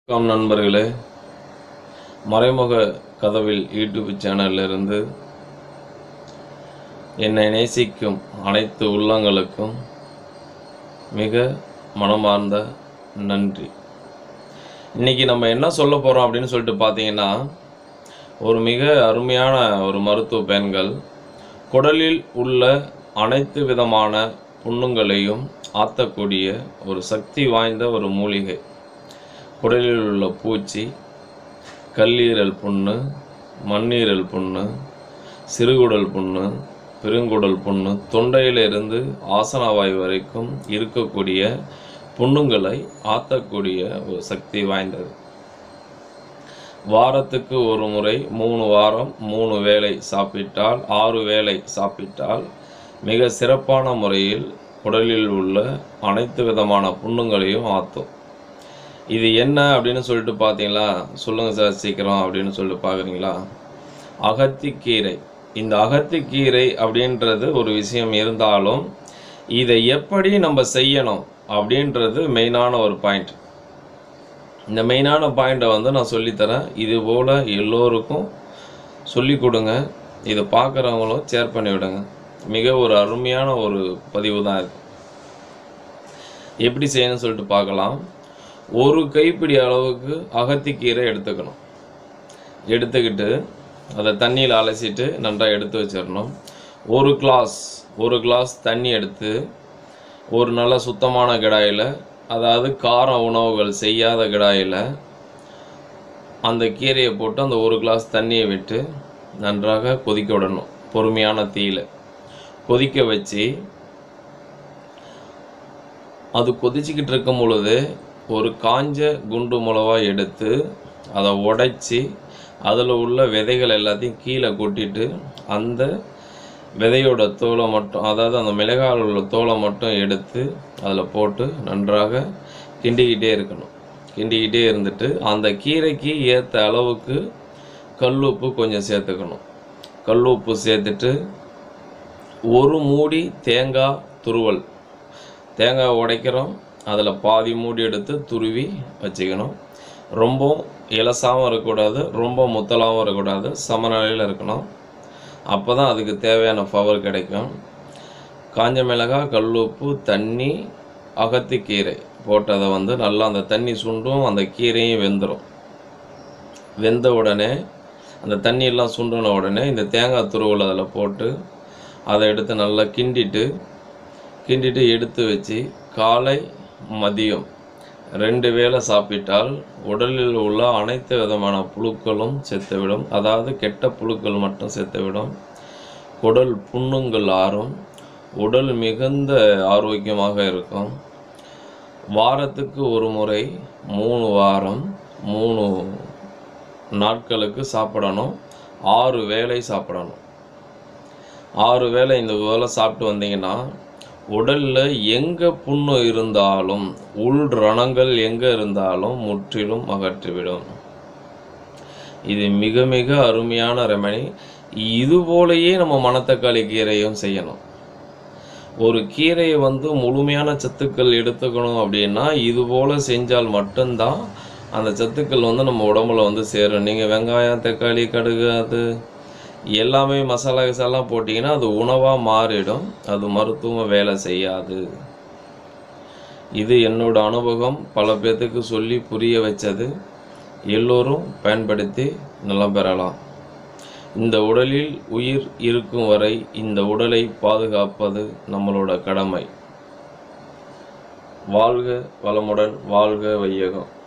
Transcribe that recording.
வணக்கம் நண்பர்களே மறைமுக கதவில் யூடியூப் சேனல்ல இருந்து என்னை நேசிக்கும் அனைத்து உள்ளங்களுக்கும் மிக மனமார்ந்த நன்றி இன்னைக்கு நம்ம என்ன சொல்ல போகிறோம் அப்படின்னு சொல்லிட்டு பார்த்தீங்கன்னா ஒரு மிக அருமையான ஒரு மருத்துவ பயன்கள் குடலில் உள்ள அனைத்து விதமான புண்ணுங்களையும் ஆற்றக்கூடிய ஒரு சக்தி வாய்ந்த ஒரு மூலிகை குடலில் உள்ள பூச்சி கல்லீரல் புண்ணு மண்ணீரல் புண்ணு சிறுகுடல் புண்ணு பெருங்குடல் புண்ணு தொண்டையிலிருந்து ஆசனவாய் வரைக்கும் இருக்கக்கூடிய புண்ணுங்களை ஆற்றக்கூடிய ஒரு சக்தி வாய்ந்தது வாரத்துக்கு ஒரு முறை மூணு வாரம் மூணு வேளை சாப்பிட்டால் ஆறு வேளை சாப்பிட்டால் மிக சிறப்பான முறையில் உடலில் உள்ள அனைத்து விதமான புண்ணுங்களையும் ஆற்றும் இது என்ன அப்படின்னு சொல்லிட்டு பார்த்தீங்களா சொல்லுங்கள் சார் சீக்கிரம் அப்படின்னு சொல்லிட்டு பார்க்குறீங்களா அகத்திக்கீரை இந்த அகத்திக்கீரை அப்படின்றது ஒரு விஷயம் இருந்தாலும் இதை எப்படி நம்ம செய்யணும் அப்படின்றது மெயினான ஒரு பாயிண்ட் இந்த மெயினான பாயிண்ட்டை வந்து நான் சொல்லித்தரேன் இது போல் எல்லோருக்கும் சொல்லி கொடுங்க இதை பார்க்குறவங்களும் ஷேர் பண்ணி விடுங்க மிக ஒரு அருமையான ஒரு பதிவு தான் இது எப்படி செய்யணும்னு சொல்லிட்டு பார்க்கலாம் ஒரு கைப்பிடி அளவுக்கு அகத்திக்கீரை எடுத்துக்கணும் எடுத்துக்கிட்டு அதை தண்ணியில் அலசிட்டு நன்றாக எடுத்து வச்சிடணும் ஒரு கிளாஸ் ஒரு கிளாஸ் தண்ணி எடுத்து ஒரு நல்ல சுத்தமான கிடாயில் அதாவது கார உணவுகள் செய்யாத கிடாயில் அந்த கீரையை போட்டு அந்த ஒரு கிளாஸ் தண்ணியை விட்டு நன்றாக கொதிக்க விடணும் பொறுமையான தீயில கொதிக்க வச்சு அது கொதிச்சுக்கிட்டு இருக்கும் பொழுது ஒரு காஞ்ச குண்டு மிளவா எடுத்து அதை உடைச்சி அதில் உள்ள விதைகள் எல்லாத்தையும் கீழே கொட்டிட்டு அந்த விதையோட தோலை மட்டும் அதாவது அந்த மிளகாயில் உள்ள தோலை மட்டும் எடுத்து அதில் போட்டு நன்றாக கிண்டிக்கிட்டே இருக்கணும் கிண்டிக்கிட்டே இருந்துட்டு அந்த கீரைக்கு ஏற்ற அளவுக்கு கல்லுப்பு கொஞ்சம் சேர்த்துக்கணும் கல்லுப்பு சேர்த்துட்டு ஒரு மூடி தேங்காய் துருவல் தேங்காய் உடைக்கிறோம் அதில் பாதி மூடி எடுத்து துருவி வச்சுக்கணும் ரொம்ப இலசாகவும் இருக்கக்கூடாது ரொம்ப முத்தலாகவும் இருக்கக்கூடாது சமநிலையில் இருக்கணும் அப்போ தான் அதுக்கு தேவையான பவர் கிடைக்கும் காஞ்ச மிளகாய் கல்லுப்பு தண்ணி அகத்திக்கீரை போட்டதை வந்து நல்லா அந்த தண்ணி சுண்டும் அந்த கீரையும் வெந்துடும் வெந்த உடனே அந்த தண்ணியெல்லாம் சுண்டின உடனே இந்த தேங்காய் துருவல் அதில் போட்டு அதை எடுத்து நல்லா கிண்டிட்டு கிண்டிட்டு எடுத்து வச்சு காலை மதியம் ரெண்டு வேளை சாப்பிட்டால் உடலில் உள்ள அனைத்து விதமான புழுக்களும் செத்துவிடும் அதாவது கெட்ட புழுக்கள் மட்டும் செத்துவிடும் குடல் புண்ணுங்கள் ஆறும் உடல் மிகுந்த ஆரோக்கியமாக இருக்கும் வாரத்துக்கு ஒரு முறை மூணு வாரம் மூணு நாட்களுக்கு சாப்பிடணும் ஆறு வேளை சாப்பிடணும் ஆறு வேளை இந்த வேளை சாப்பிட்டு வந்தீங்கன்னா உடலில் எங்கே புண்ணு இருந்தாலும் உள் ரணங்கள் எங்கே இருந்தாலும் முற்றிலும் அகற்றிவிடும் இது மிக மிக அருமையான ரெமடி இது போலயே நம்ம மணத்தக்காளி கீரையும் செய்யணும் ஒரு கீரையை வந்து முழுமையான சத்துக்கள் எடுத்துக்கணும் அப்படின்னா இது போல் செஞ்சால் மட்டும்தான் அந்த சத்துக்கள் வந்து நம்ம உடம்புல வந்து சேரும் நீங்கள் வெங்காயம் தக்காளி கடுகு அது எல்லாமே மசாலா கிசாலாம் போட்டிங்கன்னா அது உணவாக மாறிடும் அது மருத்துவம் வேலை செய்யாது இது என்னோட அனுபவம் பல பேர்த்துக்கு சொல்லி புரிய வச்சது எல்லோரும் பயன்படுத்தி நலம் பெறலாம் இந்த உடலில் உயிர் இருக்கும் வரை இந்த உடலை பாதுகாப்பது நம்மளோட கடமை வாழ்க வளமுடன் வாழ்க வையகம்